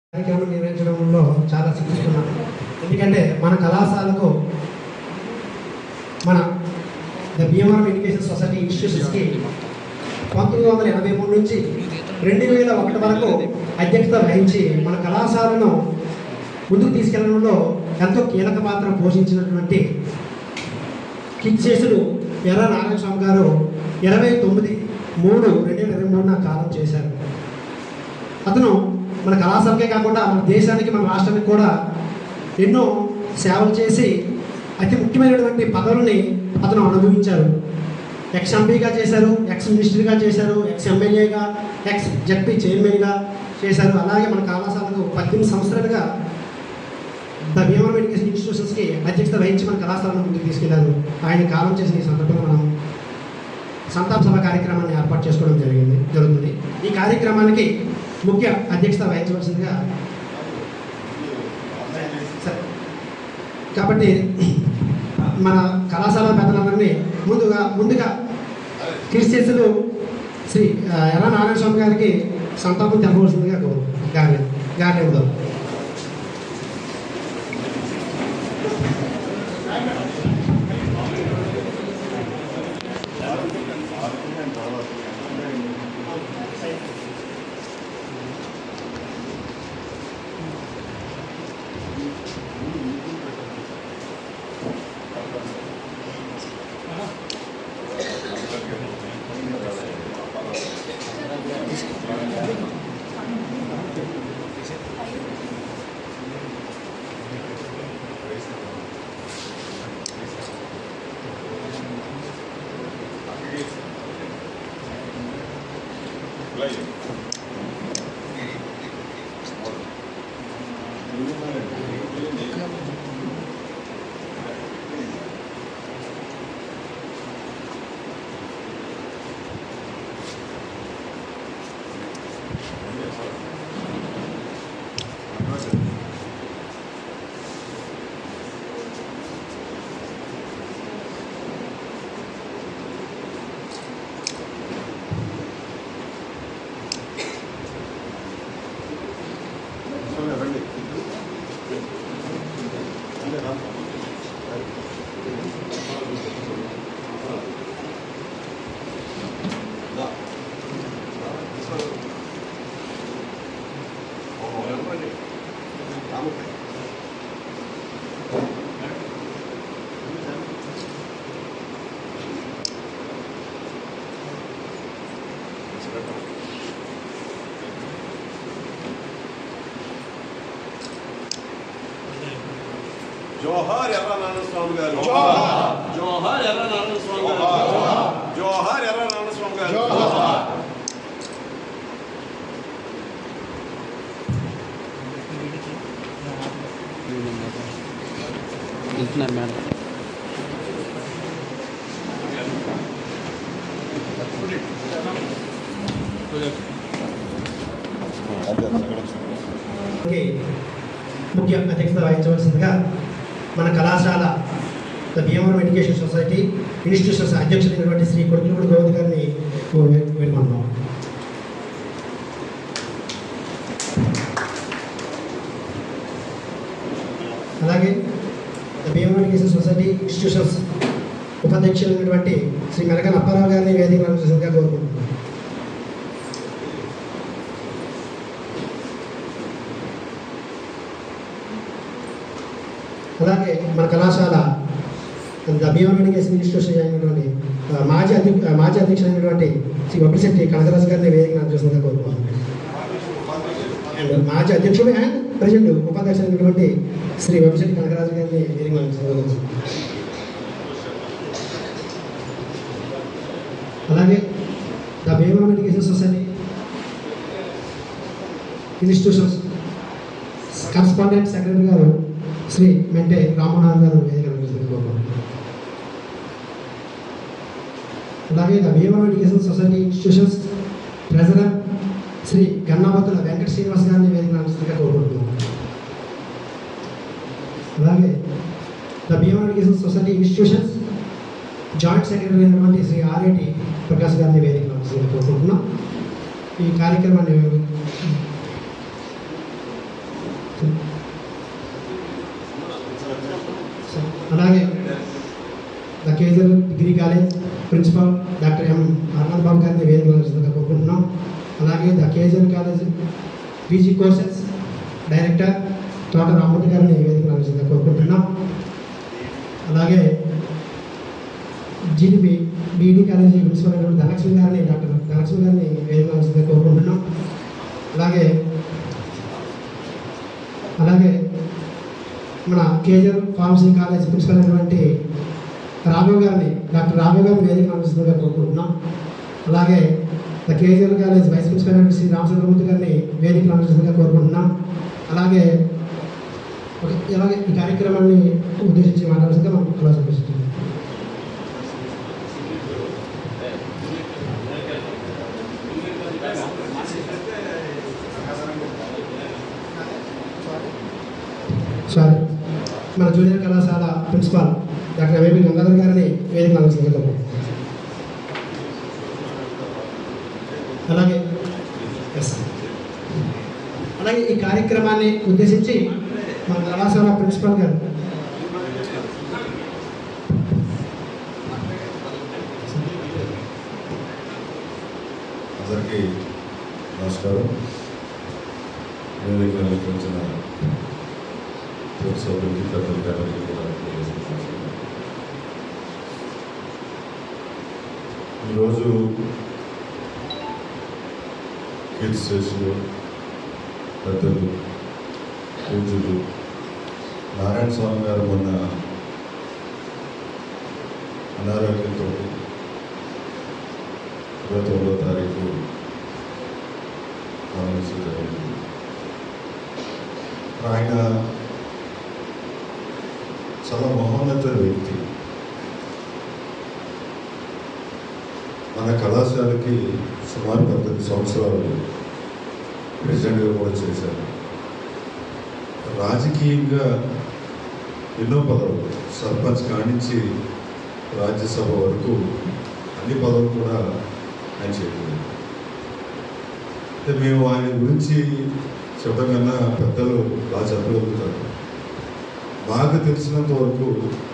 కార్యక్రమం నిర్వహించడంలో చాలా శిక్షిస్తున్నాను ఎందుకంటే మన కళాశాలకు మన ద భీమవరం ఎడ్యుకేషన్ సొసైటీ ఇన్స్టిట్యూషన్స్కి పంతొమ్మిది వందల ఎనభై మూడు నుంచి రెండు వేల ఒకటి వరకు అధ్యక్షత వహించి మన కళాశాలను ముందుకు తీసుకెళ్లడంలో ఎంతో కీలక పాత్ర పోషించినటువంటి కిచ్చేసులు ఎర్ర నారాయణ స్వామి గారు ఇరవై తొమ్మిది మూడు రెండు వేల ఇరవై మూడున కాలం చేశారు అతను మన కళాశాలకే కాకుండా మన దేశానికి మన రాష్ట్రానికి కూడా ఎన్నో సేవలు చేసి అతి ముఖ్యమైనటువంటి పదవులని అతను అనుభవించారు ఎక్స్ ఎంపీగా చేశారు ఎక్స్ మినిస్టర్గా చేశారు ఎక్స్ ఎమ్మెల్యేగా ఎక్స్ జడ్పీ చైర్మన్గా చేశారు అలాగే మన కళాశాలకు పద్దెనిమిది సంవత్సరాలుగా ద భీమవరం ఎడ్యుకేషన్ ఇన్స్టిట్యూషన్స్కి అధ్యక్షత వహించి మన కళాశాలను ముందుకు తీసుకెళ్లారు ఆయన కాలం చేసిన ఈ సందర్భంగా మనం సంతాప సభ కార్యక్రమాన్ని ఏర్పాటు చేసుకోవడం జరిగింది జరుగుతుంది ఈ కార్యక్రమానికి ముఖ్య అధ్యక్షత వహించవలసిందిగా సరే. కాబట్టి మన కళాశాల పెద్దలందరినీ ముందుగా ముందుగా కీర్తిశేషులు శ్రీ ఆ, ఎర్ర నారాయణ స్వామి గారికి సంతాపం తెలవలసిందిగా కోరు గారి గారి ఇవ్వదాం జోహార్ ఎర్ర నారాయణ స్వామి గారు జోహార్. జోహార్ ఎర్ర నారాయణ స్వామి గారు జోహార్. జోహార్ ఎర్ర నారాయణ స్వామి గారు జోహార్. వెళ్తున్నారు మేడం కి ముఖ్య అధ్యక్షత వహించవలసిందిగా మన కళాశాల the Bhimavaram education society institutions అధ్యక్షుడైనటువంటి శ్రీ కొడుకులపూడి గోవింద్ గారిని వేడుకుంటున్నాం అలాగే the Bhimavaram education society institutions ఉపాధ్యక్షులైనటువంటి శ్రీ మెలకన్ అప్పారావు గారిని వేదిక రావాల్సిందిగా కోరుకుంటున్నాం అలాగే మన కళాశాల ద భీమవరం ఎడ్యుకేషన్ ఇన్స్టిట్యూషన్ అయినటువంటి ఆ, మాజీ అధ్యక్ష మాజీ అధ్యక్షుడైనటువంటి శ్రీ వపిశెట్టి కనకరాజు గారిని వేదిక చూసిందిగా కోరుకుంటున్నాం అండ్ మాజీ అధ్యక్షుడు అండ్ ప్రజెంట్ ఉపాధ్యక్షుడైనటువంటి శ్రీ వపిశెట్టి కనకరాజు గారిని వేదిక చూసిందిగా కోరుకుంటున్నాం అలాగే the Bhimavaram education society institutions correspondent secretary గారు శ్రీ మెంటే రామనాథ్ గారు వేదిక కోరుకుంటున్నాం అలాగే the Bhimavaram education society institutions treasurer Shri Gannavatula Venkata Srinivas గారిని వేదిక నమస్కారంగా కోరుకుంటున్నాం అలాగే the Bhimavaram education society institutions joint secretary అయినటువంటి శ్రీ ఆర్ఏటి ప్రకాష్ గారిని వేదిక నమస్కారంగా కోరుకుంటున్నాం ఈ కార్యక్రమాన్ని అలాగే ద కేజర్ degree college principal doctor M Anand Babu గారిని వేదికగా కోరుకుంటున్నాం అలాగే ద కేజర్ college PG courses director Thota Ramurthy గారిని వేదికగా కోరుకుంటున్నాం అలాగే జీడిపి బీఈడి కాలేజీ ప్రిన్సిపల్ అయినటువంటి ధనలక్ష్మి గారిని డాక్టర్ ధనలక్ష్మి గారిని వేదికగా కోరుకుంటున్నాం అలాగే అలాగే మన కేజర్ ఫార్మసీ కాలేజ్ ప్రిన్సిపల్ అయినటువంటి రాఘవ్ గారిని డాక్టర్ రాఘవ్ గారిని వేదిక నమస్కారంగా కోరుకుంటున్నాం అలాగే the KGR college vice principal అయిన శ్రీ రామచంద్రమూర్తి గారిని వేదిక నమస్కారంగా కోరుకుంటున్నాం అలాగే ఒక ఇలాగే ఈ కార్యక్రమాన్ని ఉద్దేశించి మాట్లాడుతుంటే మనం క్లాస్ ఉపయోగిస్తున్నాం సారీ మన జూనియర్ కళాశాల ప్రిన్సిపాల్ డాక్టర్ వైపీ గంగాధర్ గారిని వేదిక నమస్కారం అలాగే ఎస్ అలాగే ఈ కార్యక్రమాన్ని ఉద్దేశించి మన కళాశాల ప్రిన్సిపాల్ గారు అందరికీ నమస్కారం నేను ఇక్కడ నిర్వహించిన సభ్యులకి పెద్దలకి అందరికీ కూడా తెలియజేస్తున్నాను. ఈరోజు కీర్తి శేషులు పెద్దలు పూజలు నారాయణ స్వామి గారు మొన్న అనారోగ్యంతో ఇరవై తొమ్మిదో తారీఖు మరణించడం జరిగింది ఆయన చాలా మహోన్నత వ్యక్తి మన కళాశాలకి సుమారు పద్దెనిమిది సంవత్సరాలు ప్రెసిడెంట్గా కూడా చేశారు రాజకీయంగా ఎన్నో పదవులు సర్పంచ్ కానించి రాజ్యసభ వరకు అన్ని పదవులు కూడా ఆయన చేయలేదు అంటే మేము ఆయన గురించి చెప్పడం కన్నా పెద్దలు బాగా చెప్పగలుగుతారు మాకు తెలిసినంత వరకు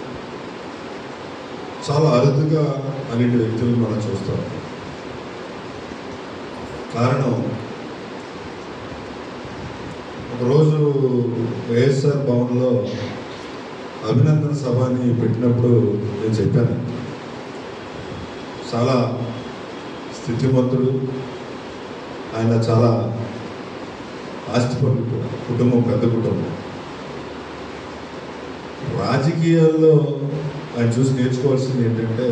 చాలా అరుదుగా అనేటి వ్యక్తులు మనం చూస్తాం కారణం ఒకరోజు వైఎస్ఆర్ భవన్లో అభినందన సభని పెట్టినప్పుడు నేను చెప్పాను చాలా స్థితిమంతుడు ఆయన చాలా ఆస్తిపరుడు కూడా. కుటుంబం పెద్ద కుటుంబం రాజకీయాల్లో ఆయన చూసి నేర్చుకోవాల్సింది ఏంటంటే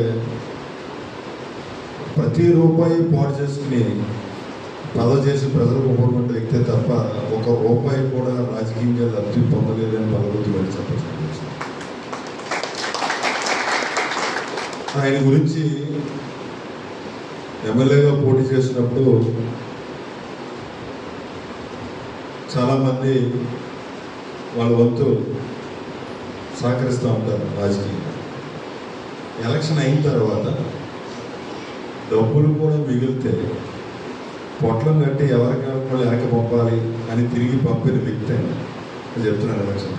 ప్రతి రూపాయి పాటు చేసుకుని పదవి చేసి ప్రజలకు ఉపయోగపడ్డ వ్యక్తే తప్ప ఒక రూపాయి కూడా రాజకీయంగా లబ్ధి పొందలేదని భగవద్గీత వెళ్ళి చెప్పచ్చు ఆయన గురించి ఎమ్మెల్యేగా పోటీ చేసినప్పుడు చాలామంది వాళ్ళ వంతు సహకరిస్తూ ఉంటారు రాజకీయంగా ఎలక్షన్ అయిన తర్వాత డబ్బులు కూడా మిగిలితే పొట్లం కట్టి ఎవరికి వాళ్ళు వెనక పంపాలి అని తిరిగి పంపిన వ్యక్తి ఆయన నేను చెప్తున్నాను ఎలక్షన్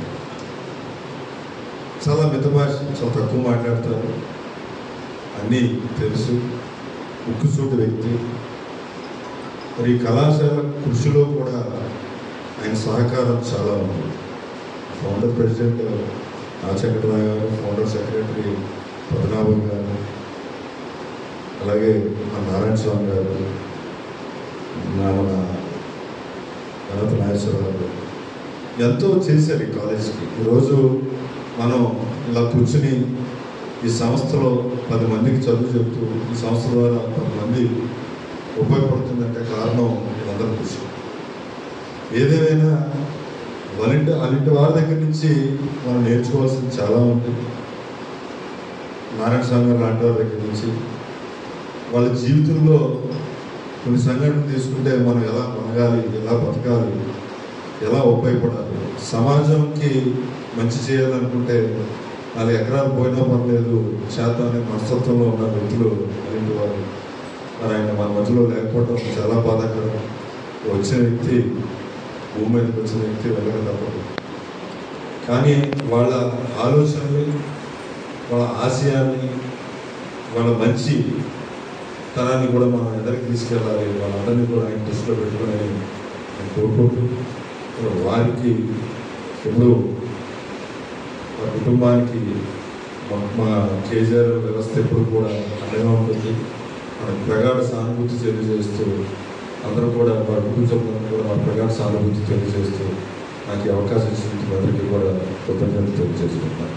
చాలా మిత భాష చాలా తక్కువ మాట్లాడతారు అన్నీ తెలుసు ఉక్కుసూటి వ్యక్తి మరి ఈ కళాశాల కృషిలో కూడా ఆయన సహకారం చాలా ఉంది ఫౌండర్ ప్రెసిడెంట్ రాజశేఖరరావు గారు ఫౌండర్ సెక్రటరీ పద్మనాభం గారు అలాగే మన నారాయణ స్వామి గారు నా మన గణప నాగేశ్వరరావు గారు ఎంతో చేశారు ఈ కాలేజీకి ఈరోజు మనం ఇలా కూర్చుని ఈ సంస్థలో పది మందికి చదువు చెప్తూ ఈ సంస్థ ద్వారా పది మంది ఉపయోగపడుతుందంటే కారణం వీళ్ళందరూ కృషి ఏదేమైనా వాళ్ళంటి వాళ్ళంటి వారి దగ్గర నుంచి మనం నేర్చుకోవాల్సింది చాలా ఉంటుంది నారాయణ స్వామి గారు లాంటి వారి దగ్గర నుంచి వాళ్ళ జీవితంలో కొన్ని సంఘటనలు తీసుకుంటే మనం ఎలా బతకాలి ఎలా బతకాలి ఎలా ఉపయోగపడాలి సమాజంకి మంచి చేయాలనుకుంటే నాలుగు ఎకరాలు పోయినా పర్లేదు శాతం అనే మనస్తత్వంలో ఉన్న వ్యక్తులు అలాంటి వారు మరి ఆయన మన మధ్యలో లేకపోవడం చాలా బాధాకరం వచ్చిన వ్యక్తి భూమి మీదకి వచ్చిన వ్యక్తి వెళ్ళక తప్పదు కానీ వాళ్ళ ఆలోచనని వాళ్ళ ఆశయాన్ని వాళ్ళ మంచి తరాన్ని కూడా మనం ఎదరికి తీసుకెళ్ళాలి వాళ్ళందరినీ కూడా ఆయన దృష్టిలో పెట్టుకుని నేను కోరుకుంటూ ఇప్పుడు వారికి ఎప్పుడు మా కుటుంబానికి మా- మా కేజీఆర్ వ్యవస్థ ఎప్పుడు కూడా అండగా ఉంటుంది మన ప్రగాఢ సానుభూతి తెలియజేస్తూ అందరూ కూడా వారి కుటుంబ సభ్యులందరూ కూడా మా ప్రగాఢ సానుభూతి తెలియజేస్తూ నాకు ఈ అవకాశం ఇచ్చినందుకు అందరికీ కూడా కృతజ్ఞతలు తెలియజేసుకుంటాను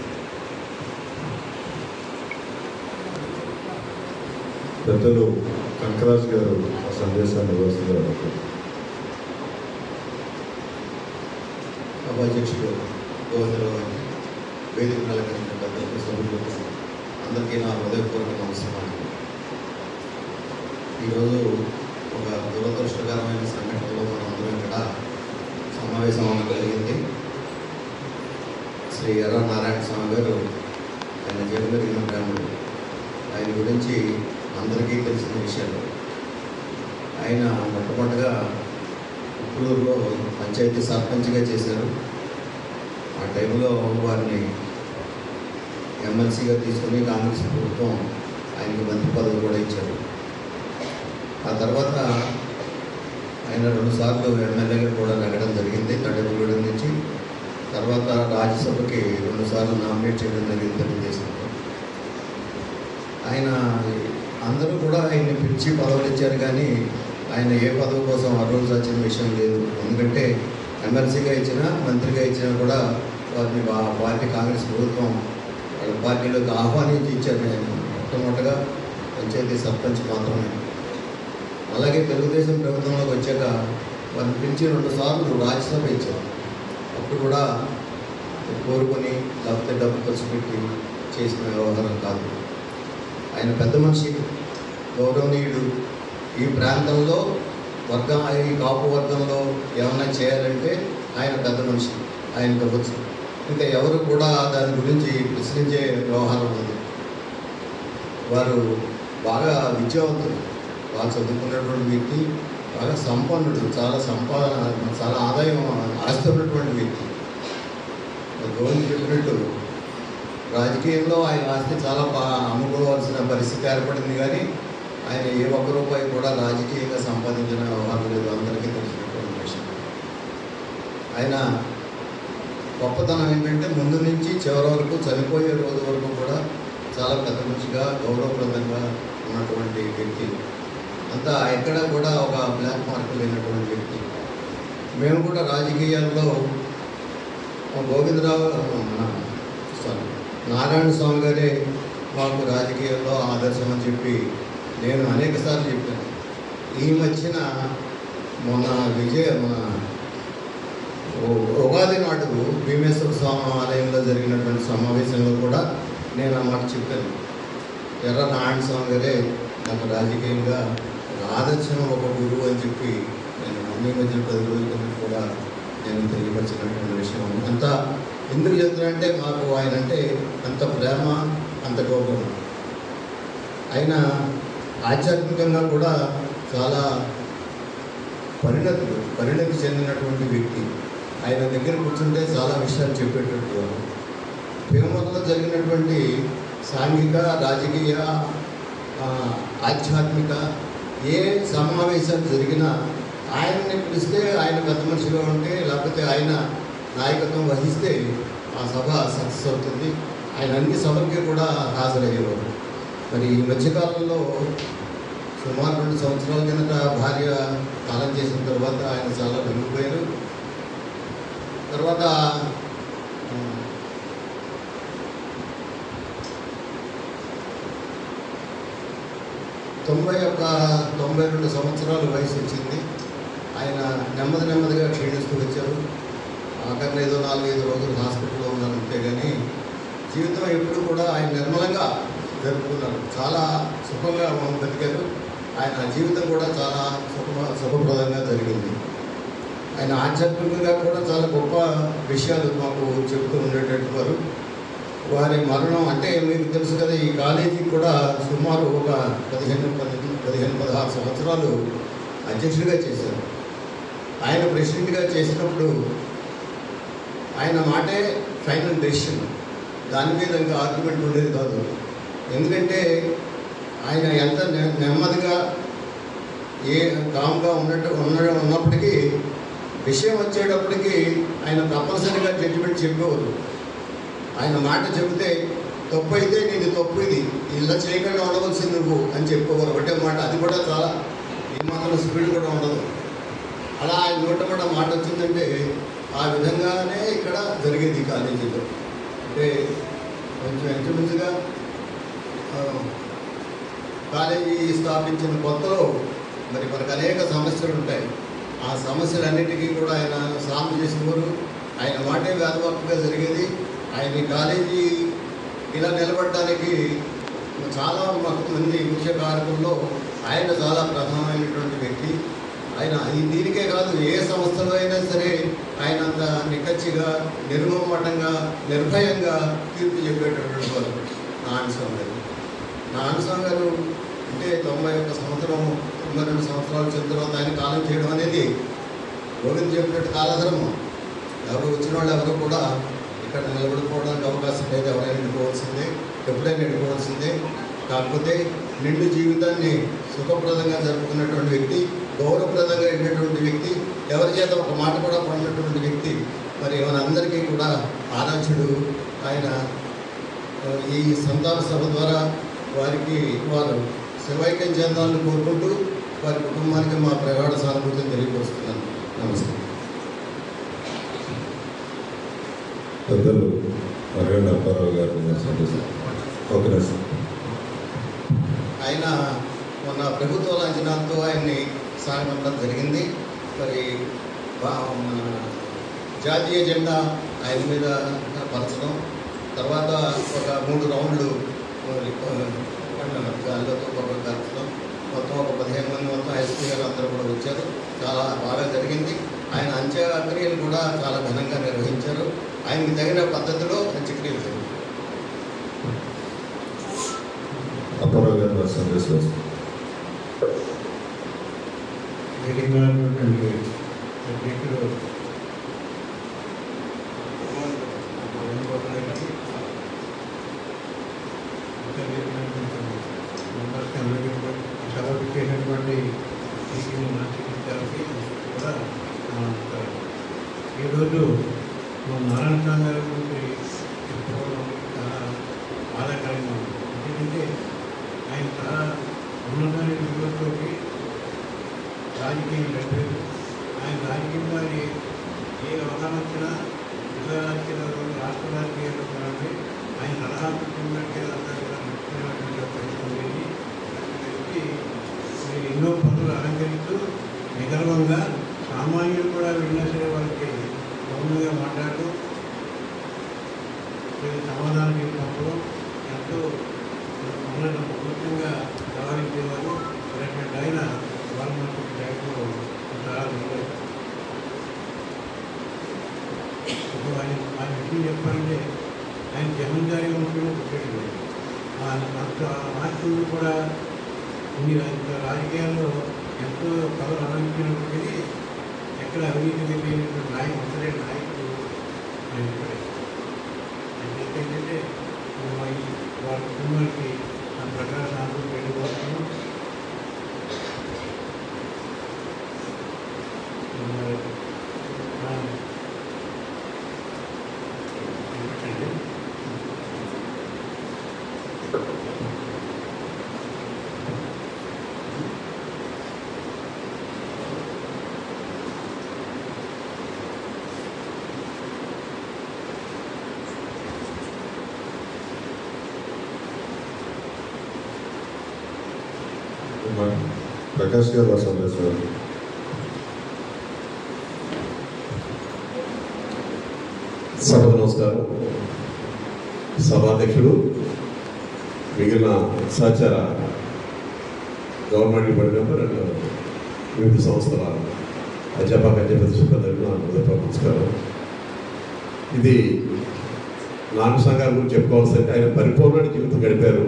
పెద్దలు కనకరాజు గారు ఆ సందేశాన్ని ఇవ్వాల్సిందిగా సభాధ్యక్షుడు గోవిందరావు గారికి వేదిక అలంకరించిన పెద్దలకు సభ్యులకు అందరికీ నా హృదయపూర్వక నమస్కారం ఈరోజు ఒక దురదృష్టకరమైన సంఘటనలో మనందరం ఇక్కడ సమావేశం అవ్వడం జరిగింది శ్రీ ఎర్ర నారాయణ స్వామి గారు ఆయన జగమెరిగిన బ్రాహ్మణుడు ఆయన గురించి అందరికీ తెలిసిన విషయాలు ఆయన మొట్టమొదటిగా ఉప్పులూరులో పంచాయతీ సర్పంచ్గా చేశారు ఆ టైంలో వారిని ఎమ్మెల్సీగా తీసుకుని కాంగ్రెస్ ప్రభుత్వం ఆయనకి మంత్రి పదవి కూడా ఇచ్చారు ఆ తర్వాత ఆయన రెండుసార్లు ఎమ్మెల్యేగా కూడా నెగ్గడం జరిగింది తడగూడెం నుంచి తర్వాత రాజ్యసభకి రెండుసార్లు నామినేట్ చేయడం జరిగింది తెలుగుదేశంలో ఆయన అందరూ కూడా ఆయన్ని పిలిచి పదవులు ఇచ్చారు కానీ ఆయన ఏ పదవి కోసం ఆ రోజు వచ్చిన విషయం లేదు ఎందుకంటే ఎమ్మెల్సీగా ఇచ్చినా మంత్రిగా ఇచ్చినా కూడా వారిని వా- పార్టీ కాంగ్రెస్ ప్రభుత్వం వాళ్ళ పార్టీలోకి ఆహ్వానించి ఇచ్చారు ఆయన మొట్టమొదటిగా పంచాయతీ సర్పంచ్ మాత్రమే అలాగే తెలుగుదేశం ప్రభుత్వంలోకి వచ్చాక వారిని పిలిచి రెండు సార్లు రాజ్యసభ ఇచ్చారు అప్పుడు కూడా కోరుకొని లేకపోతే డబ్బు ఖర్చు పెట్టి చేసిన వ్యవహారం కాదు ఆయన పెద్ద మనిషి గౌరవనీయుడు ఈ ప్రాంతంలో వర్గం ఈ కాపు వర్గంలో ఏమైనా చేయాలంటే ఆయన పెద్ద మనిషి ఆయనకు అవ్వచ్చు ఇంకా ఎవరు కూడా దాని గురించి ప్రశ్నించే వ్యవహారం ఉంది వారు బాగా విద్యావంతులు బాగా చదువుకున్నటువంటి వ్యక్తి బాగా సంపన్నుడు చాలా సంపాదన చాలా ఆదాయం ఆస్తి ఉన్నటువంటి వ్యక్తి గోవింద్ చెప్పినట్టు రాజకీయంలో ఆయన ఆస్తి చాలా బా- అమ్ముకోవాల్సిన పరిస్థితి ఏర్పడింది కానీ ఆయన ఏ ఒక్క రూపాయి కూడా రాజకీయంగా సంపాదించిన వ్యవహారం లేదు అందరికీ తెలిసినటువంటి విషయం ఆయన గొప్పతనం ఏంటంటే ముందు నుంచి చివరి వరకు చనిపోయే రోజు వరకు కూడా చాలా పెద్ద మనిషిగా గౌరవప్రదంగా ఉన్నటువంటి వ్యక్తి అంతా ఎక్కడ కూడా ఒక బ్లాక్ మార్క్ లేనటువంటి వ్యక్తి మేము కూడా రాజకీయాల్లో గోవిందరావు మన సారీ నారాయణ స్వామి గారే మాకు రాజకీయాల్లో ఆదర్శం అని చెప్పి నేను అనేక సార్లు చెప్పాను ఈ మధ్యన మొన్న విజయ మన ఉ- ఉగాది నాడు భీమేశ్వర స్వామి ఆలయంలో జరిగినటువంటి సమావేశంలో కూడా నేను ఆ మాట చెప్పాను ఎర్ర నారాయణ స్వామి గారే నాకు రాజకీయంగా ఒక ఆదర్శం ఒక గురువు అని చెప్పి నేను అన్ని మధ్య పది రోజుల కిందట కూడా నేను తెలియపరిచినటువంటి విషయం అంత ఎందుకు చెప్తున్నానంటే మాకు ఆయన అంటే అంత ప్రేమ అంత గౌరవం ఆయన ఆధ్యాత్మికంగా కూడా చాలా పరిణతులు పరిణతి చెందినటువంటి వ్యక్తి ఆయన దగ్గర కూర్చుంటే చాలా విషయాలు చెప్పేటట్టు వారు. తిరుమలలో జరిగినటువంటి సాంఘిక రాజకీయ ఆ, ఆధ్యాత్మిక ఏ సమావేశాలు జరిగినా ఆయన్ని పిలిస్తే ఆయన పెద్ద మనిషిగా ఉంటే లేకపోతే ఆయన నాయకత్వం వహిస్తే ఆ సభ సక్సెస్ అవుతుంది ఆయన అన్ని సభలకి కూడా హాజరయ్యేవారు మరి ఈ మధ్యకాలంలో సుమారు రెండు సంవత్సరాల కిందట భార్య కాలం చేసిన తర్వాత ఆయన చాలా వెలిగిపోయారు తర్వాత ఆ, తొంభై ఒక్క తొంభై రెండు సంవత్సరాల వయసు వచ్చింది ఆయన నెమ్మది నెమ్మదిగా క్షీణిస్తూ వచ్చారు ఆఖరిని ఏదో నాలుగైదు రోజులు హాస్పిటల్లో ఉన్నారు అంతే కానీ జీవితం ఎప్పుడు కూడా ఆయన నిర్మలంగా జరుపుకున్నారు చాలా సుఖంగా బతికారు ఆయన జీవితం కూడా చాలా సుఖ సుఖప్రదంగా జరిగింది ఆయన ఆధ్యాత్మికంగా కూడా చాలా గొప్ప విషయాలు మాకు చెబుతూ ఉండేటట్టు వారు వారి మరణం అంటే మీకు తెలుసు కదా ఈ కాలేజీకి కూడా సుమారు ఒక పదిహేను పది పదిహేను పదహారు సంవత్సరాలు అధ్యక్షుడిగా చేశారు ఆయన ప్రెసిడెంట్గా చేసినప్పుడు ఆయన మాటే ఫైనల్ డెసిషన్ దాని మీద ఇంకా ఆర్గ్యుమెంట్ ఉండేది కాదు ఎందుకంటే ఆయన ఎంత నె- నెమ్మదిగా ఏ కామ్గా ఉన్నట్టు ఉన్న ఉన్నప్పటికీ విషయం వచ్చేటప్పటికి ఆయన తప్పనిసరిగా జడ్జిమెంట్ చెప్పేవారు ఆయన మాట చెబితే తప్పు అయితే నీది తప్పు ఇది ఇలా చేయకుండా ఉండవలసింది నువ్వు అని చెప్పేవారు ఒకటే మాట అది కూడా చాలా ఏమాత్రం స్పీడ్ కూడా ఉండదు అలా ఆయన నోట మాట మాట వచ్చిందంటే ఆ విధంగానే ఇక్కడ జరిగేది ఈ కాలేజీలో అంటే కొంచెం ఇంచుమించుగా ఆ, కాలేజీ స్థాపించిన కొత్తలో మరి మనకు అనేక సమస్యలు ఉంటాయి ఆ సమస్యలన్నిటికీ కూడా ఆయన సాల్వ్ చేసేవారు ఆయన మాటే వేదవాక్గా జరిగేది ఆయన ఈ కాలేజీ ఇలా నిలబడటానికి చాలా మంది ముఖ్య కారకుల్లో ఆయన చాలా ప్రధానమైనటువంటి వ్యక్తి ఆయన ఈ దీనికే కాదు ఏ సంస్థలో అయినా సరే ఆయన అంత నిక్కచ్చిగా నిర్మమటంగా నిర్భయంగా తీర్పు చెప్పేటటువంటి వారు నారాయణస్వామి గారు నారాయణస్వామి గారు అంటే తొంభై ఒక్క సంవత్సరం తొంభై రెండు సంవత్సరాల వచ్చిన తర్వాత ఆయన కాలం చేయడం అనేది గోవింద్ చెప్పినట్టు కాలధర్మం ఎవరు వచ్చిన వాళ్ళు ఎవరు కూడా ఇక్కడ నిలబడిపోవడానికి అవకాశం లేదు ఎవరైనా ఎన్నుకోవాల్సిందే ఎప్పుడైనా ఎన్నుకోవాల్సిందే కాకపోతే నిండు జీవితాన్ని సుఖప్రదంగా జరుపుకున్నటువంటి వ్యక్తి గౌరవప్రదంగా ఉండేటువంటి వ్యక్తి ఎవరి చేత ఒక మాట కూడా పడినటువంటి వ్యక్తి మరి మనందరికీ కూడా ఆరాధ్యుడు ఆయన ఆ, ఈ సంతాన సభ ద్వారా వారికి వారు శివైక్యం చెందాలని కోరుకుంటూ వారి కుటుంబానికి మా ప్రగాఢ సానుభూతిని తెలియపరుస్తున్నాను నమస్తే పెద్దలు మరగండ అప్పారావు గారిని సందేశం ఒక నిమిషం ఆయన మొన్న ప్రభుత్వ లాంఛనాలతో ఆయన్ని సాగనంపడం జరిగింది మరి వా- మన జాతీయ జెండా ఆయన మీద పరచడం తర్వాత ఒక మూడు రౌండ్లు మరి, ఆ, గాలిలోతో ఒక కలచడం మొత్తం ఒక పదిహేను మంది మొత్తం ఎస్పీ గారు అందరూ కూడా వచ్చారు చాలా బాగా జరిగింది ఆయన అంత్యక్రియలు కూడా చాలా ఘనంగా నిర్వహించారు ఆయనకి తగిన పద్ధతిలో అంత్యక్రియలు జరిగాయి అప్పారావు గారి వారి సందేశం వేదికగా ఉన్నటువంటి అధ్యక్షుడు వేణుగోపాల్ గారికి, ఇంకా వేదికగా మెంబర్స్కి అందరికీ కూడా సభకు చేసినటువంటి టీసీని నాశించాలని కూడా నా నమస్కారం. ఈరోజు మా నారాయణ స్వామి గారి గురించి చెప్పుకోవడం చాలా బాధాకరంగా ఉంది ఎందుకంటే ఆయన చాలా ఉన్నతమైన విలువలతోటి రాజకీయం పెట్టలేదు ఆయన రాజకీయంగా ఏ ఏ అవగాహన వచ్చినా జిల్లా రాజకీయాల్లో రాష్ట్ర రాజకీయాల్లో కానీ ఆయన సలహా పెట్టినట్టే అంతా ముఖ్యమైనటువంటి ఒక పరిస్థితి ఉండేది అటువంటి వ్యక్తి మరి ఎన్నో పనులు అలంకరిస్తూ నిగర్వంగా సామాన్యులు కూడా వెళ్ళినా సరే వాళ్ళకి గౌరవంగా మాట్లాడుతూ వీళ్ళు సమాధానం చెప్పినప్పుడు ఎంతో మనల్ని ముఖ్యంగా వ్యవహరించేవారు అటువంటి ఆయన వాళ్ళ మనకు బ్యాంకులో చాలా నిలబడి ఇప్పుడు ఆయన ఆయన విషయం చెప్పాలంటే ఆయన జమీందారీ వంశంలో పుట్టేది ఆ మార్పులు కూడా ఇన్ని రా- రాజకీయాల్లో ఎంతో కథలు అలంకరించినప్పటికీ ఎక్కడ అవినీతి లేనటువంటి నాయకుడు ఉంటలే నాయకుడు ఆయన ఇక్కడే. అయితే ఏంటంటే మా ఈ వారి కుటుంబానికి నా ప్రకారం సాంస్కృతిక వెళ్ళిపోతున్నాం ప్రకాష్ గారు వారి సందేశం సభకు నమస్కారం సభాధ్యక్షుడు మిగిలిన సహచార గవర్నమెంట్ డిపార్ట్మెంట్ రెండు వివిధ సంస్థల అధ్యాపక అధ్యాపక సిబ్బందులకు నా హృదయపూర్వక నమస్కారం ఇది నాన్న సంఘాల గురించి చెప్పుకోవాల్సింటే ఆయన పరిపూర్ణ జీవితం గడిపారు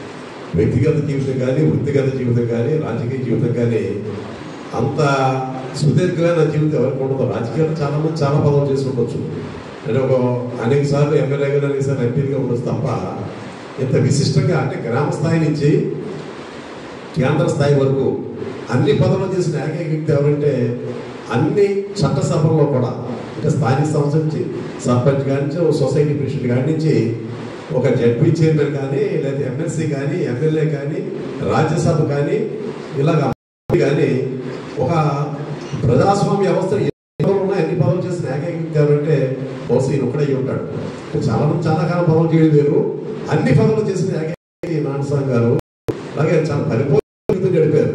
వ్యక్తిగత జీవితం కానీ వృత్తిగత జీవితం కానీ రాజకీయ జీవితం కానీ అంత సుదీర్ఘమైన జీవితం ఎవరికి ఉండదు రాజకీయాలు చాలా మంది చాలా పదవులు చేసి ఉండొచ్చు అంటే ఒక అనేక సార్లు ఎమ్మెల్యేగా అనేక సార్లు ఎంపీగా ఉండొచ్చు తప్ప ఇంత విశిష్టంగా అంటే గ్రామ స్థాయి నుంచి కేంద్ర స్థాయి వరకు అన్ని పదవులు చేసిన ఏకైక వ్యక్తి ఎవరంటే అన్ని చట్టసభల్లో కూడా అంటే స్థానిక సంస్థ నుంచి సర్పంచ్ కాడి నుంచి ఒక సొసైటీ ప్రెసిడెంట్ కాడి నుంచి ఒక జడ్పీ చైర్మన్ కానీ లేదా ఎమ్మెల్సీ కానీ ఎమ్మెల్యే కానీ రాజ్యసభ కానీ ఇలాగ కానీ ఒక ప్రజాస్వామ్య వ్యవస్థ ఎన్ని పదవులు ఉన్నాయి అన్ని పదవులు చేసిన ఏకైక వ్యక్తి ఎవరంటే బహుశా ఈయన ఒక్కడే అయి ఉంటాడు చాలా మంది చాలా కాలం పదవులు చేయడం వేరు అన్ని పదవులు చేసిన ఏకైక ఈ నాన్నస్వామి గారు అలాగే చాలా పరిపూర్ణ జీవితం గడిపారు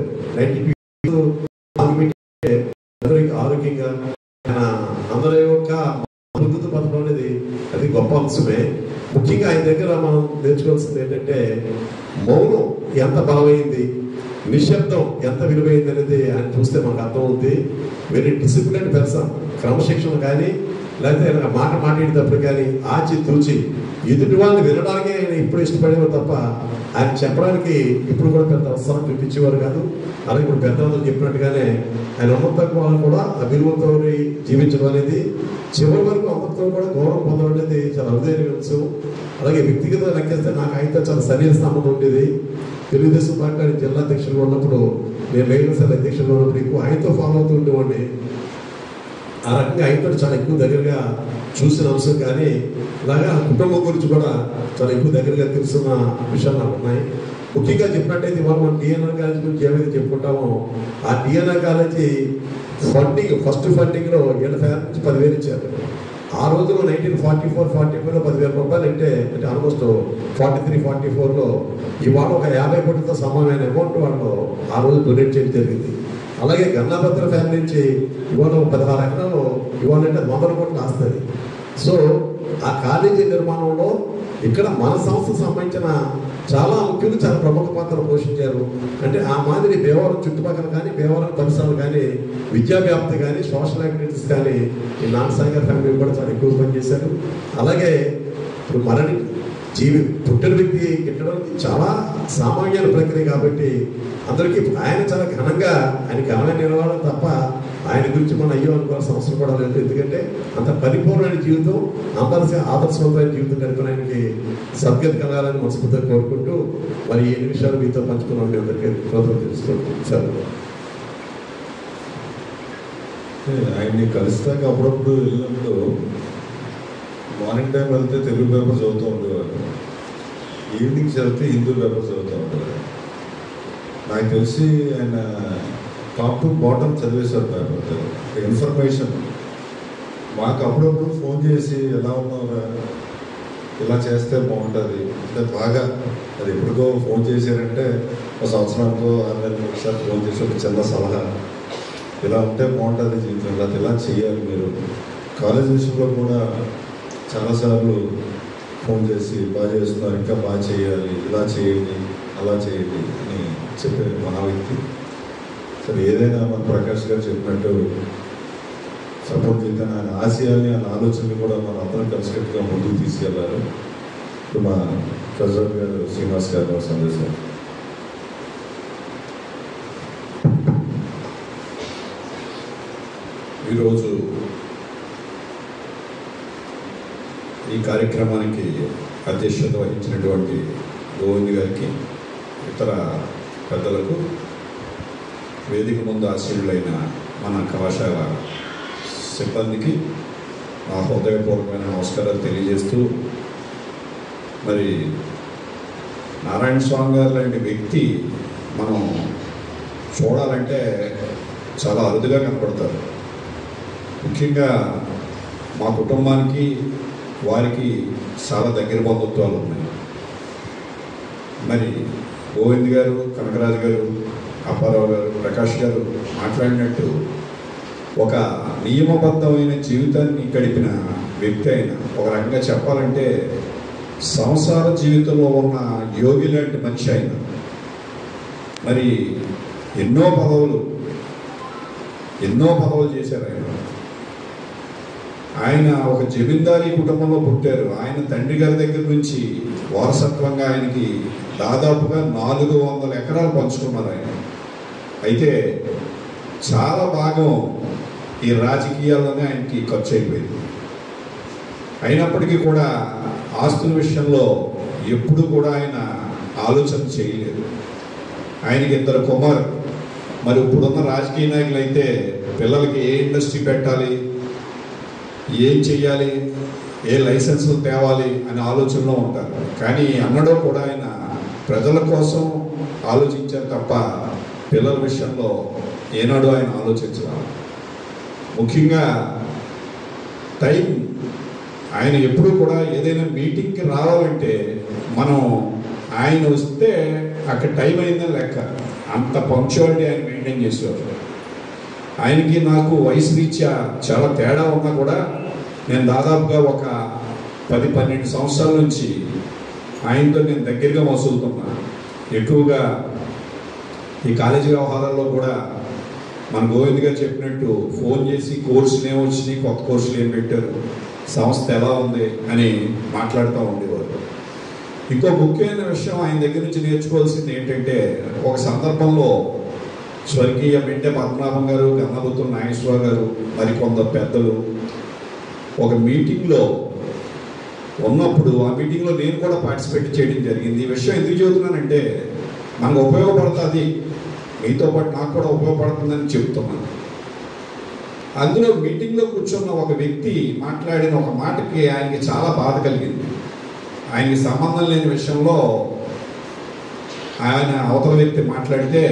నైన్టీ అందరికి ఆరోగ్యంగా ఆయన అందరి యొక్క అభివృద్ధి పథకం అనేది అది గొప్ప అంశమే ముఖ్యంగా ఆయన దగ్గర మనం నేర్చుకోవాల్సింది ఏంటంటే మౌనం ఎంత బలమైంది నిశ్శబ్దం ఎంత విలువైంది అనేది ఆయన చూస్తే మనకు అర్థమవుతుంది వెరీ డిసిప్లిన్ పర్సన్ క్రమశిక్షణ కానీ లేకపోతే ఆయన మాట మాట్లాడేటప్పుడు కానీ ఆచి తూచి ఎదుటి వాళ్ళని వినడానికే ఆయన ఇప్పుడు ఇష్టపడేవారు తప్ప ఆయన చెప్పడానికి ఇప్పుడు కూడా పెద్ద అవసరం చూపించేవారు కాదు అలాగే ఇప్పుడు పెద్దవాళ్ళు చెప్పినట్టుగానే ఆయన అమృతం వాళ్ళు కూడా ఆ విలువతో జీవించడం అనేది చివరి వరకు అమృతం కూడా గౌరవం పొందడం అనేది చాలా అరుదైన అంశం అలాగే వ్యక్తిగత లెక్కేస్తే నాకు అయితే చాలా సరైన సంబంధం ఉండేది తెలుగుదేశం పార్టీ జిల్లా అధ్యక్షులుగా ఉన్నప్పుడు నేను మహిళా సెల్ అధ్యక్షులుగా ఉన్నప్పుడు ఎక్కువ ఆయనతో ఫాలో అవుతూ ఉండేవాడిని ఆ రకంగా ఆయనతో చాలా ఎక్కువ దగ్గరగా చూసిన అంశం కానీ ఇలాగా కుటుంబం గురించి కూడా చాలా ఎక్కువ దగ్గరగా తెలుసున్న విషయాలు నాకు ఉన్నాయి ముఖ్యంగా చెప్పినట్టయితే ఇవాళ మనం డిఎన్ఆర్ కాలేజ్ గురించి ఏమైతే చెప్పుకుంటామో ఆ డిఎన్ఆర్ కాలేజీ ఫండింగ్ ఫస్ట్ ఫండింగ్లో ఏళ్ళ ఫ్యాన్ నుంచి పదివేలు ఇచ్చారు ఆ రోజులో నైన్టీన్ ఫార్టీ ఫోర్ ఫార్టీ ఫోర్లో పదివేల రూపాయలు అంటే అంటే ఆల్మోస్ట్ ఫార్టీ త్రీ ఫార్టీ ఫోర్లో ఇవాళ ఒక యాభై కోట్లతో సమానమైన అమౌంట్ వాళ్ళు ఆ రోజు డొనేట్ చేయడం జరిగింది అలాగే గన్నాభద్ర ఫ్యామిలీ నుంచి ఇవాళ ఒక పదహారు ఎకరాలు ఇవాళ అంటే వందల కోట్లు ఆస్తుంది సో ఆ కాలేజీ నిర్మాణంలో ఇక్కడ మన సంస్థకు సంబంధించిన చాలా ముఖ్యులు చాలా ప్రముఖ పాత్ర పోషించారు అంటే ఆ మాదిరి భీమవరం చుట్టుపక్కల కానీ భీమవరం పరిసరాలు కానీ విద్యా వ్యాప్తి కానీ సోషల్ యాక్టివిటీస్ కానీ ఈ నాన్నసాగర్ ఫ్యామిలీ కూడా చాలా ఎక్కువ పనిచేశారు అలాగే ఇప్పుడు మరణి జీవి పుట్టిన వ్యక్తి గిట్టడం చాలా సామాన్య ప్రక్రియ కాబట్టి అందరికీ ఆయన చాలా ఘనంగా ఆయన ఘనమైన నిలవడం తప్ప ఆయన గురించి మనం అయ్యో అనుకోవాల్సిన అవసరం కూడా లేదు ఎందుకంటే అంత పరిపూర్ణమైన జీవితం అందరికీ ఆదర్శవంతమైన జీవితం గడిపిన ఆయనకి సద్గతి కలగాలని మనస్ఫూర్తిగా కోరుకుంటూ మరి ఎన్ని విషయాలు మీతో పంచుకున్నాం మీ అందరికీ కృతజ్ఞతలు తెలుసుకుంటాం ఆయన్ని కలిస్తాక అప్పుడప్పుడు వెళ్ళినప్పుడు మార్నింగ్ టైం వెళ్తే తెలుగు పేపర్ చదువుతూ ఉండేవారు ఈవినింగ్ చదివితే హిందూ పేపర్ చదువుతూ ఉండేవారు నాకు తెలిసి ఆయన టాప్ టు బాటమ్ చదివేశారు పేపర్ ఇన్ఫర్మేషన్ మాకు అప్పుడప్పుడు ఫోన్ చేసి ఎలా ఉన్నారా ఇలా చేస్తే బాగుంటుంది అంటే బాగా అది ఎప్పటికో ఫోన్ చేశారంటే ఒక సంవత్సరానికో ఆరు నెలలకు ఒకసారి ఫోన్ చేసి ఒక చిన్న సలహా ఇలా ఉంటే బాగుంటుంది జీవితం ఇలా ఇలా చేయాలి మీరు కాలేజ్ విషయంలో కూడా చాలాసార్లు ఫోన్ చేసి బాగా చేస్తున్నారు ఇంకా బాగా చేయాలి ఇలా చేయండి అలా చేయండి అని చెప్పే మహా వ్యక్తి సరే ఏదైనా మన ప్రకాష్ గారు చెప్పినట్టు సపోర్ట్ చేద్దాం ఆయన ఆశయాల్ని ఆయన ఆలోచనలు కూడా మన అందరం కలిసికట్టుగా ముందుకు తీసుకెళ్లారు ఇప్పుడు మా ప్రెసిడెంట్ గారు శ్రీనివాస్ గారు సందేశం ఈరోజు ఈ కార్యక్రమానికి అధ్యక్షత వహించినటువంటి గోవింద్ గారికి ఇతర పెద్దలకు వేదిక ముందు ఆశీనులైన మన కళాశాల సిబ్బందికి నా హృదయపూర్వకమైన నమస్కారాలు తెలియజేస్తూ మరి నారాయణ స్వామి గారు లాంటి వ్యక్తి మనం చూడాలంటే చాలా అరుదుగా కనపడతారు ముఖ్యంగా మా కుటుంబానికి వారికి చాలా దగ్గర బంధుత్వాలు ఉన్నాయి మరి గోవింద్ గారు కనకరాజు గారు అప్పారావు గారు ప్రకాష్ గారు మాట్లాడినట్టు ఒక నియమబద్ధమైన జీవితాన్ని గడిపిన వ్యక్తి అయిన ఒక రకంగా చెప్పాలంటే సంసార జీవితంలో ఉన్న యోగి లాంటి మనిషి ఆయన మరి ఎన్నో పదవులు ఎన్నో పదవులు చేశారు ఆయన ఆయన ఒక జమీందారీ కుటుంబంలో పుట్టారు ఆయన తండ్రి గారి దగ్గర నుంచి వారసత్వంగా ఆయనకి దాదాపుగా నాలుగు వందల ఎకరాలు పంచుకున్నారు ఆయన అయితే చాలా భాగం ఈ రాజకీయాల్లోనే ఆయనకి ఖర్చు అయిపోయింది అయినప్పటికీ కూడా ఆస్తుల విషయంలో ఎప్పుడు కూడా ఆయన ఆలోచన చేయలేదు ఆయనకి ఇద్దరు కుమార్ మరి ఇప్పుడున్న రాజకీయ నాయకులు అయితే పిల్లలకి ఏ ఇండస్ట్రీ పెట్టాలి ఏం చెయ్యాలి ఏ లైసెన్సులు తేవాలి అనే ఆలోచనలో ఉంటారు కానీ అన్నడో కూడా ఆయన ప్రజల కోసం ఆలోచించారు తప్ప పిల్లల విషయంలో ఏనాడు ఆయన ఆలోచించారు ముఖ్యంగా టైం ఆయన ఎప్పుడు కూడా ఏదైనా మీటింగ్కి రావాలంటే మనం ఆయన వస్తే అక్కడ టైం అయిందని లెక్క అంత పంక్చువాలిటీ ఆయన మెయింటైన్ చేసేవారు ఆయనకి నాకు వయసు రీత్యా చాలా తేడా ఉన్నా కూడా నేను దాదాపుగా ఒక పది పన్నెండు సంవత్సరాల నుంచి ఆయనతో నేను దగ్గరగా మసులుతున్నా ఎక్కువగా ఈ కాలేజీ వ్యవహారాల్లో కూడా మన గోవింద్ గారు చెప్పినట్టు ఫోన్ చేసి కోర్సులు ఏమొచ్చినాయి కొత్త కోర్సులు ఏం పెట్టారు సంస్థ ఎలా ఉంది అని మాట్లాడుతూ ఉండేవారు ఇంకో ముఖ్యమైన విషయం ఆయన దగ్గర నుంచి నేర్చుకోవాల్సింది ఏంటంటే ఒక సందర్భంలో స్వర్గీయ మెంటే పద్మనాభం గారు గన్నబుత్తుల నాగేశ్వరరావు గారు మరికొందరు పెద్దలు ఒక మీటింగ్లో ఉన్నప్పుడు ఆ మీటింగ్లో నేను కూడా పార్టిసిపేట్ చేయడం జరిగింది ఈ విషయం ఎందుకు చెబుతున్నానంటే మనకు ఉపయోగపడుతుంది మీతో పాటు నాకు కూడా ఉపయోగపడుతుందని చెప్తున్నాను అందులో మీటింగ్లో కూర్చున్న ఒక వ్యక్తి మాట్లాడిన ఒక మాటకి ఆయనకి చాలా బాధ కలిగింది ఆయనకి సంబంధం లేని విషయంలో ఆయన అవతల వ్యక్తి మాట్లాడితే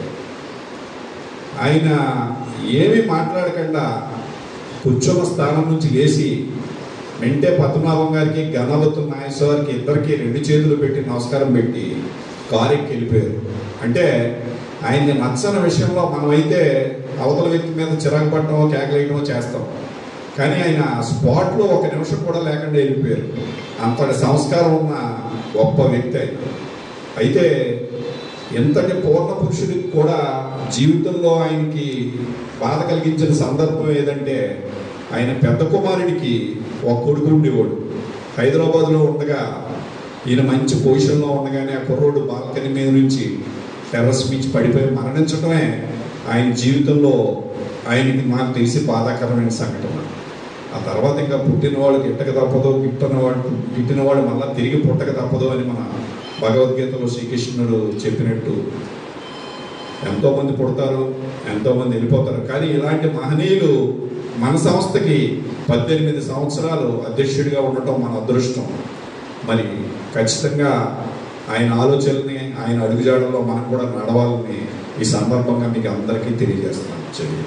ఆయన ఏమీ మాట్లాడకుండా కూర్చున్న స్థానం నుంచి లేచి మెంటే పద్మనాభం గారికి గణవతు నాగేశ్వరికి ఇద్దరికి రెండు చేతులు పెట్టి నమస్కారం పెట్టి కారెక్కి వెళ్ళిపోయారు అంటే ఆయన్ని నచ్చని విషయంలో మనమైతే అవతల వ్యక్తి మీద చిరాకు పట్టడమో కేకలేయడమో చేస్తాం కానీ ఆయన స్పాట్లో ఒక నిమిషం కూడా లేకుండా వెళ్ళిపోయారు అంతటి సంస్కారం ఉన్న గొప్ప వ్యక్తి ఆయన అయితే ఎంతటి పూర్ణ పురుషుడికి కూడా జీవితంలో ఆయనకి బాధ కలిగించిన సందర్భం ఏదంటే ఆయన పెద్ద కుమారుడికి ఒక కొడుకు ఉండేవాడు హైదరాబాద్లో ఉండగా ఈయన మంచి పొజిషన్లో ఉండగానే ఆ కుర్రోడు బాల్కనీ మీద నుంచి టెర్రస్ మించి పడిపోయి మరణించడమే ఆయన జీవితంలో ఆయనకి నాకు తెలిసి బాధాకరమైన సంఘటన ఆ తర్వాత ఇంకా పుట్టినవాడు గిట్టక తప్పదు గిట్టనవాడు గిట్టినవాడు మళ్ళా తిరిగి పుట్టక తప్పదు అని మన భగవద్గీతలో శ్రీకృష్ణుడు చెప్పినట్టు ఎంతోమంది పుడతారు ఎంతోమంది వెళ్ళిపోతారు కానీ ఇలాంటి మహనీయులు మన సంస్థకి పద్దెనిమిది సంవత్సరాలు అధ్యక్షుడిగా ఉండటం మన అదృష్టం మరి ఖచ్చితంగా ఆయన ఆలోచనల్ని ఆయన అడుగుజాడల్లో మనం కూడా నడవాలని ఈ సందర్భంగా మీకు అందరికీ తెలియజేస్తున్నాను చెయ్యి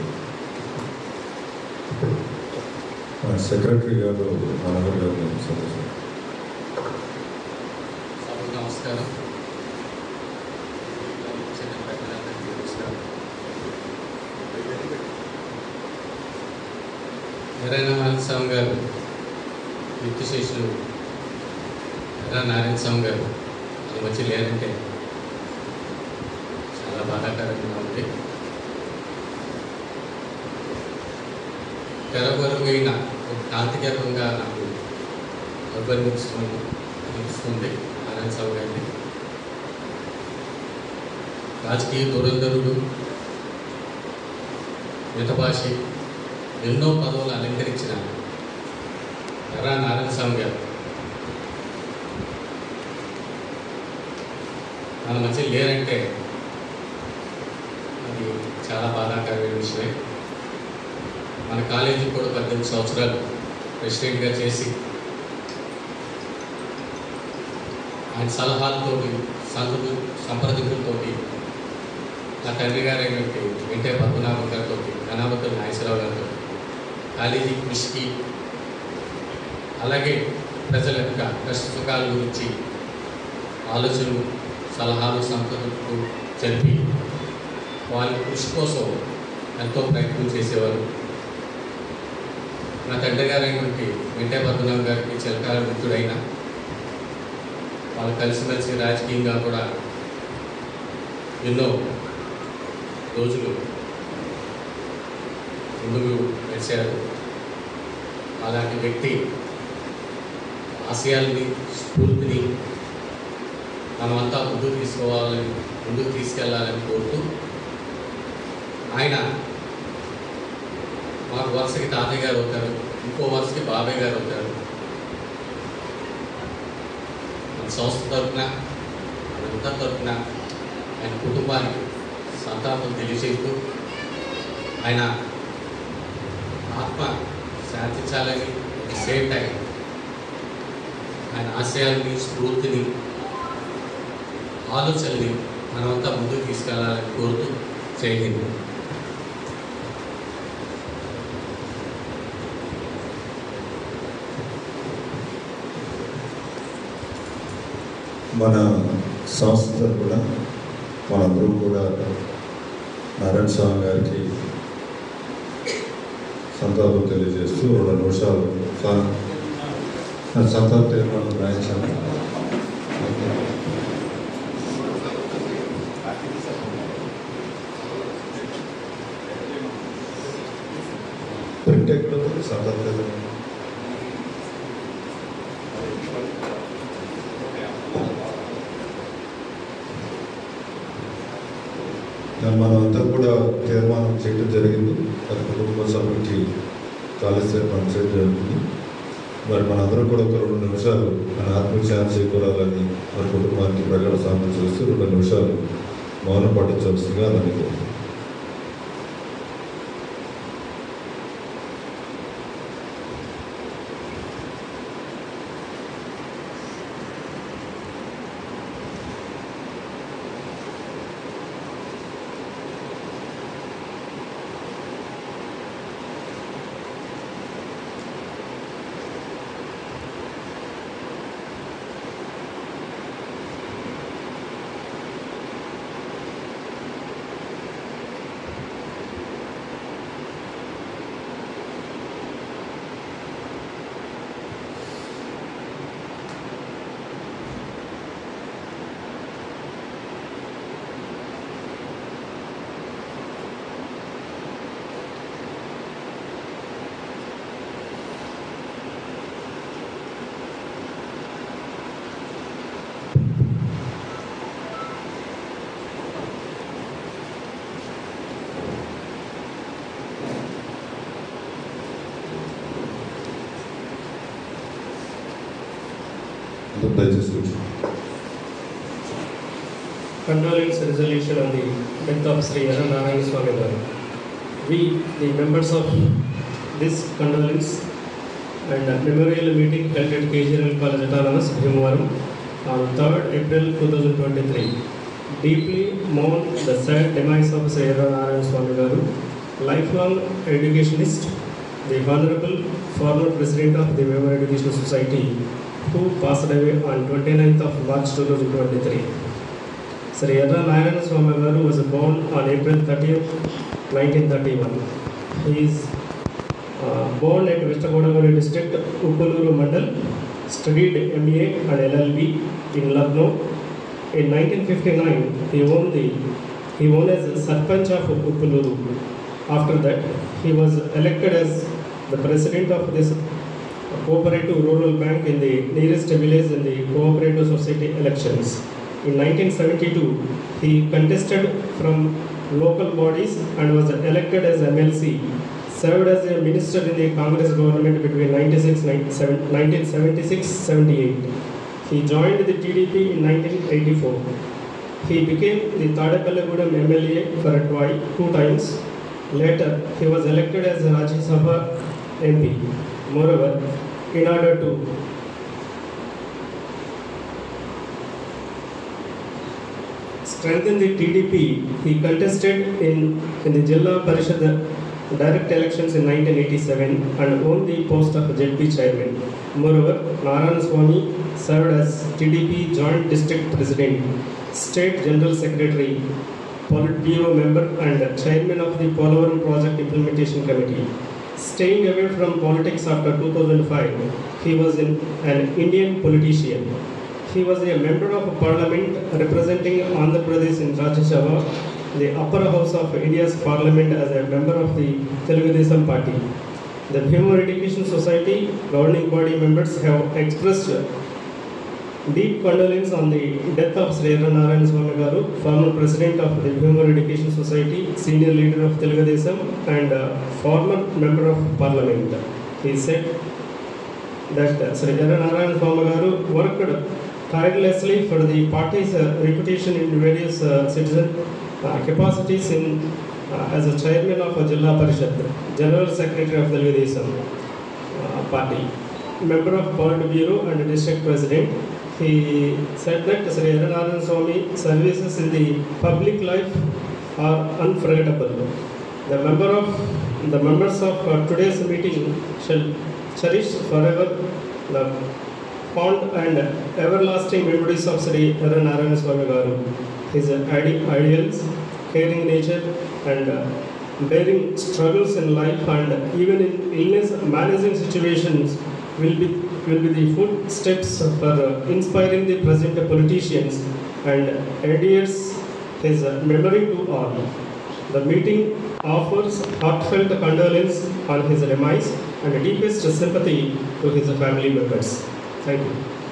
సెక్రటరీ గారు మనోహర్ గారు సందేశం సభకు నమస్కారం చిన్న ప్రజలందరికీ నమస్కారం ఎర్ర నారాయణ స్వామి గారు కీర్తిశేషులు ఎర్ర నారాయణ స్వామి గారు అది వచ్చి లేదంటే చాలా బాధాకరంగా ఉంది తెరపరమైన కాంతికరంగా నాకు అభివర్ణిస్తుంది అనిపిస్తుంది నారాయణ స్వామి గారిని రాజకీయ దురంధరుడు మితభాషి ఎన్నో పదవులు అలంకరించిన ఎర్రా నారాయణ స్వామి గారు మన మధ్య లేరంటే అది చాలా బాధాకరమైన విషయమే మన కాలేజీ కూడా పద్దెనిమిది సంవత్సరాలు ప్రెసిడెంట్గా చేసి ఆయన సలహాలతోటి సంతు సంప్రదింపులతోటి నా తండ్రి గారైనటువంటి వెంకయ్య పద్మనాభం గారితో ఘనావతుల నాగేశ్వరరావు గారితో కాలేజీ కృషికి అలాగే ప్రజల యొక్క కష్ట సుఖాల గురించి ఆలోచనలు సలహాలు సంప్రదింపులు జరిపి వాళ్ళ కృషి కోసం ఎంతో ప్రయత్నం చేసేవారు నా తండ్రి గారైనటువంటి వెంకయ్య పద్మనాభం గారికి చిలకాల మిత్రుడైన వాళ్ళు కలిసిమెలిసి రాజకీయంగా కూడా ఎన్నో రోజులు ముందుకు నడిచారు అలాంటి వ్యక్తి ఆశయాల్ని స్ఫూర్తిని మనమంతా ముందుకు తీసుకోవాలని ముందుకు తీసుకెళ్లాలని కోరుతూ ఆయన మాకు వరుసకి తాతయ్య గారు అవుతారు ఇంకో వరుసకి బాబాయ్ గారు అవుతారు మన సంస్థ తరఫున మనంతా తరఫున ఆయన కుటుంబానికి సంతాపం తెలియజేస్తూ ఆయన ఆత్మ శాంతించాలని సేమ్ టైం ఆయన ఆశయాలని స్ఫూర్తిని ఆలోచనని మనమంతా ముందుకు తీసుకెళ్లాలని కోరుతూ చేయలేదు మన సంస్థ కూడా మనందరూ కూడా నారాయణ స్వామి గారికి సంతాపం తెలియజేస్తూ రెండు నిమిషాలు సా- సంతాప తీర్మానం రాయించాను ప్రింట్ ఎక్కడ ఉంది సంతాప తీర్మానం దాన్ని మనం అంతా కూడా తీర్మానం చేయడం జరిగింది అది కుటుంబ సభ్యులకి కాలేజీ పనిచేయడం జరుగుతుంది మరి మనందరం కూడా ఒక రెండు నిమిషాలు మన ఆత్మీయ శాంతి చేకూరాలని మన కుటుంబానికి ప్రజల సాధన చేస్తూ రెండు నిమిషాలు మౌనం పాటించవలసిందిగా దాన్ని కోరుతున్నాను. అందరూ దయచేసి కూర్చోండి. condolence resolution on the death of Sri Yara Narayana Swami Garu. We, the members of this condolence and memorial meeting held at KGRL College Autonomous, Bhimavaram on 3rd April 2023, deeply mourn the sad demise of Sri Yara Narayana Swami Garu, lifelong educationist, the Honorable former President of the Memorial Education Society, who passed away on 29th of March 2023. Sri Yadra Narayana Swami Garu was born on April 30th, 1931. He is uh, born at West Godavari district, Uppaluru Mandal, studied MA and LLB in Lucknow. In 1959, he won the he won as Sarpanch of Uppaluru. After that, he was elected as the president of this cooperative rural bank in the nearest village in the cooperative society elections. In 1972, he contested from local bodies and was elected as MLC. Served as a minister in the Congress government between 96, 1976-78. He joined the TDP in 1984. He became the Tadapalagudam MLA for a twi- two times. Later, he was elected as a Rajya Sabha MP. Moreover, in order to strengthen the TDP, he contested in, in the Jilla Parishad direct elections in 1987 and won the post of ZP chairman. Moreover, Narayana Swami served as TDP Joint District President, State General Secretary, Politburo member and chairman of the Polavaram Project Implementation Committee. Staying away from politics after 2005, he was an, an Indian politician. He was a member of parliament representing Andhra Pradesh in Rajya Sabha, the upper house of India's parliament as a member of the Telugu Desam party. The Bhimar Education Society governing body members have expressed deep condolence on the death of Sri Arra Narayan Swami Garu, former president of the Bhimar Education Society, senior leader of Telugu Desam, and uh, former member of parliament. He said that uh, Sri Arra Narayan Swami Garu worked tirelessly for the party's uh, reputation in various uh, citizen uh, capacities in uh, as a chairman of a Jilla Parishad, general secretary of Telugu Desam uh, party, member of Politburo and district president. He said that Sri Narayan Swami services in the public life are unforgettable. The member of the members of uh, today's meeting shall cherish forever the fond and everlasting memories of Sri Narayan Swami Garu. His ide- ideals, caring nature, and uh, bearing struggles in life and even in illness managing situations will be will be the footsteps for uh, inspiring the present politicians and adheres his uh, memory to all. The meeting offers heartfelt condolence on his demise and deepest sympathy to his family members. Thank you.